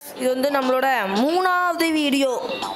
இது வந்து நம்மளோட மூணாவது வீடியோ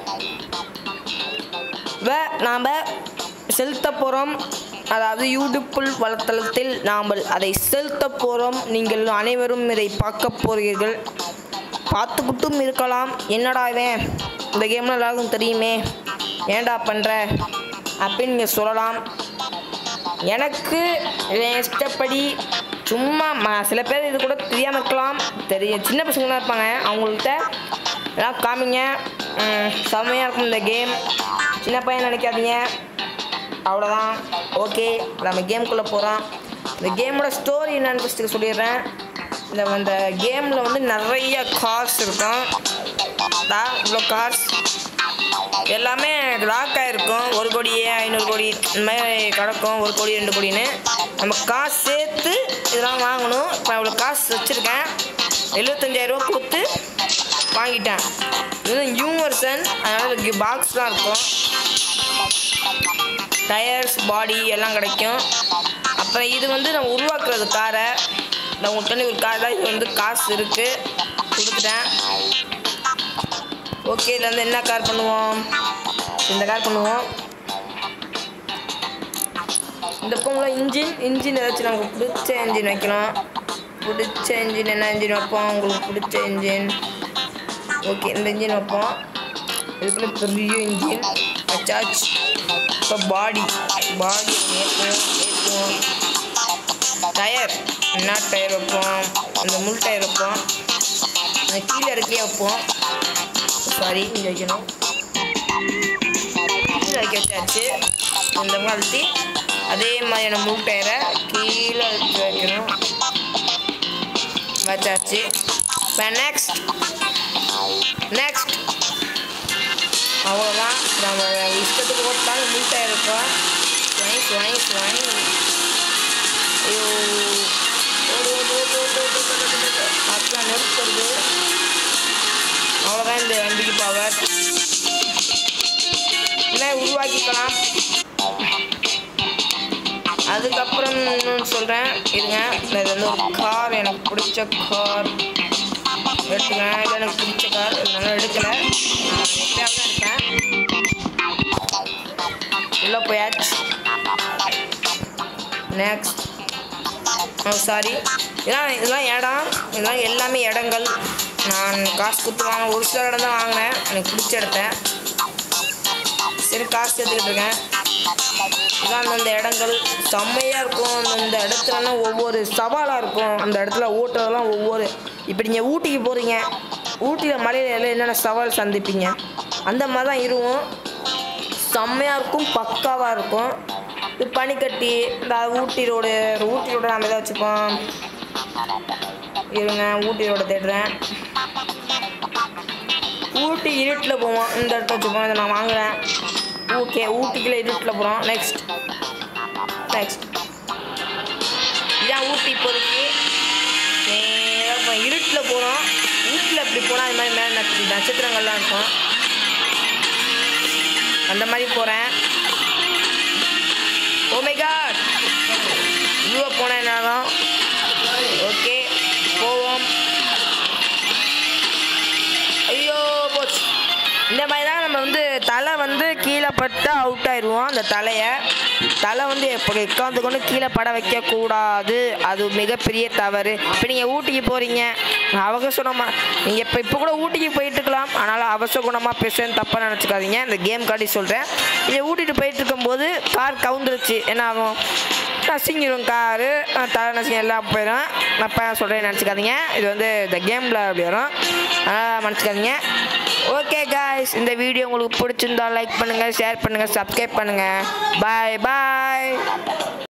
வே நாம் செலுத்த போகிறோம் அதாவது யூடியூப் வலைத்தளத்தில் நாம் அதை செலுத்த போகிறோம் நீங்கள் அனைவரும் இதை பார்க்க போகிறீர்கள் பார்த்துக்கிட்டும் இருக்கலாம் என்னடா இவன் இந்த கேமில் எல்லாருக்கும் தெரியுமே ஏன்டா பண்ணுற அப்படின்னு நீங்கள் சொல்லலாம் எனக்கு என் இஷ்டப்படி சும்மா ம- சில பேர் இது கூட தெரியாமல் இருக்கலாம் தெரியும் சின்ன பசங்களாம் இருப்பாங்க அவங்கள்ட்ட எல்லாம் காமிங்க ம், செம்மையாக இருக்கும் இந்த கேம் சின்ன பையன் நினைக்காதீங்க அவ்வளோதான் ஓகே நம்ம கேம்குள்ளே போகிறோம் இந்த கேமோட ஸ்டோரி என்னன்னு ஃபஸ்ட்டு சொல்லிடுறேன் இந்த இந்த கேமில் வந்து நிறைய கார்ஸ் இருக்கும் தா இவ்வளோ கார்ஸ் எல்லாமே லாக் ஆகிருக்கும் ஒரு கோடி ஐநூறு கோடி இந்த மாதிரி கிடக்கும் ஒரு கோடி ரெண்டு கோடின்னு நம்ம காசு சேர்த்து இதெல்லாம் வாங்கணும் இப்போ அவ்வளோ காசு வச்சுருக்கேன் எழுபத்தஞ்சாயிரரூவா கொடுத்து வாங்கிட்டேன் இது நியூ வெர்சன் அதனால் பாக்ஸ்லாம் இருக்கும் டயர்ஸ் பாடி எல்லாம் கிடைக்கும் அப்புறம் இது வந்து நம்ம உருவாக்குறது காரை இந்த உங்கள்கிட்ட ஒரு கார் தான் இது வந்து காசு இருக்குது கொடுத்துட்டேன் ஓகே இதில் வந்து என்ன கார் பண்ணுவோம் இந்த கார் பண்ணுவோம் இந்த பொங்கல இன்ஜின் இன்ஜின் ஏதாச்சும் நமக்கு பிடிச்ச இன்ஜின் வைக்கணும் பிடிச்ச இன்ஜின் என்ன இன்ஜின் வைப்போம் உங்களுக்கு பிடிச்ச இன்ஜின் ஓகே இந்த இன்ஜின் வைப்போம் இதுக்குள்ள பெரிய இன்ஜின் வச்சாச்சு இப்போ பாடி பாடி ஏற்றுவோம் ஏற்றுவோம் டயர் என்ன டயர் வைப்போம் அந்த முள் டயர் வைப்போம் அந்த கீழே இருக்கே வைப்போம் சாரி இங்கே வைக்கணும் கீழே வைக்க வச்சாச்சு இந்த மாதிரி அதே மாதிரியான முள் டயரை கீழே வச்சு வைக்கணும் வச்சாச்சு இப்போ நெக்ஸ்ட் நெக்ஸ்ட் அவ்வளோதான் நம்ம இஷ்டத்துக்கு போட்டாலும் முள் டயர் இருக்கும் ஸ்வாங் ஸ்வாங் ஸ்வாங் ஐயோ ஓடு ஓடு ஓடு ஓடு ஓடு ஓடு ஓடு ஓடு. அப்பதான் நெருப்பு வருது அவ்வளோதான் இந்த வண்டிக்கு பவர் என்ன உருவாக்கிக்கலாம் அதுக்கப்புறம் இன்னொன்று சொல்கிறேன் இருங்க இது வந்து ஒரு கார் எனக்கு பிடிச்ச கார் எடுத்துக்கிறேன் இது எனக்கு பிடிச்ச கார் இதனால எடுக்கலை நான் எப்பயாவது தான் எடுப்பேன் உள்ளே போயாச்சு நெக்ஸ்ட் ஓ சாரி இதெல்லாம் இதெல்லாம் இடம் இதெல்லாம் எல்லாமே இடங்கள் நான் காசு கொடுத்து வாங்க ஒரு சில இடம் தான் வாங்கினேன் எனக்கு பிடிச்ச இடத்த சரி காசு சேர்த்துக்கிட்டு இருக்கேன் இதான் அந்தந்த இடங்கள் செம்மையாக இருக்கும் அந்தந்த இடத்துலலாம் ஒவ்வொரு சவாலாக இருக்கும் அந்த இடத்துல ஓட்டுறதெல்லாம் ஒவ்வொரு இப்போ நீங்கள் ஊட்டிக்கு போகிறீங்க ஊட்டியில் மலையில எல்லாம் என்னென்ன சவால் சந்திப்பீங்க அந்த மாதிரி தான் இருக்கும் செம்மையாக இருக்கும் பக்காவாக இருக்கும் இது பனிக்கட்டி இந்த ஊட்டி ரோடு ஊட்டி ரோடு நம்ம எதாவது வச்சுப்போம் இருங்க ஊட்டி ரோடு தேடுறேன் ஊட்டி இருட்டில் போவோம் இந்த இடத்த வச்சுப்போம் இதை நான் வாங்குறேன் ஓகே ஊட்டிக்குள்ள இருட்டில் போகிறோம் நெக்ஸ்ட் நெக்ஸ்ட் இதான் ஊட்டி இப்போதைக்கு நேராக இப்போ இருட்டில் போகிறோம் ஊட்டியில் இப்படி போனால் அது மாதிரி மேலே நட்ச- நட்சத்திரங்கள்லாம் இருக்கும் அந்த மாதிரி போகிறேன் ஓ மை காட் இவ்வளோ போனேன் என்னாகும் ஓகே போவோம் ஐயோ போச்சு இந்த மாதிரி தான் நம்ம வந்து தலை வந்து கீழே பட்டு அவுட் ஆயிடுவோம் அந்த தலையை தலை வந்து எப்படி உட்காந்து கொண்டு கீழே பட வைக்கக்கூடாது அது மிகப்பெரிய தவறு இப்போ நீங்கள் ஊட்டிக்கு போகிறீங்க அவசரமாக நீங்கள் இப்போ இப்போ கூட ஊட்டிக்கு போயிட்டு இருக்கலாம் ஆனால் அவசகுணமாக பேசுறேன்னு தப்பாக நினச்சிக்காதீங்க இந்த கேம் காட்டி சொல்கிறேன் இதை ஊட்டிட்டு போயிட்டு இருக்கும்போது கார் கவுந்துருச்சு என்ன ஆகும் நசிங்கிடும் காரு தலை நசிங்க எல்லாம் போயிடும் நான் இப்போ சொல்கிறேன் நினச்சிக்காதீங்க இது வந்து இந்த கேமில் அப்படி வரும் அதனால் நினச்சிக்காதீங்க ஓகே காய்ஸ் இந்த வீடியோ உங்களுக்கு பிடிச்சிருந்தா லைக் பண்ணுங்கள் ஷேர் பண்ணுங்கள் சப்ஸ்கிரைப் பண்ணுங்கள் பாய் பாய்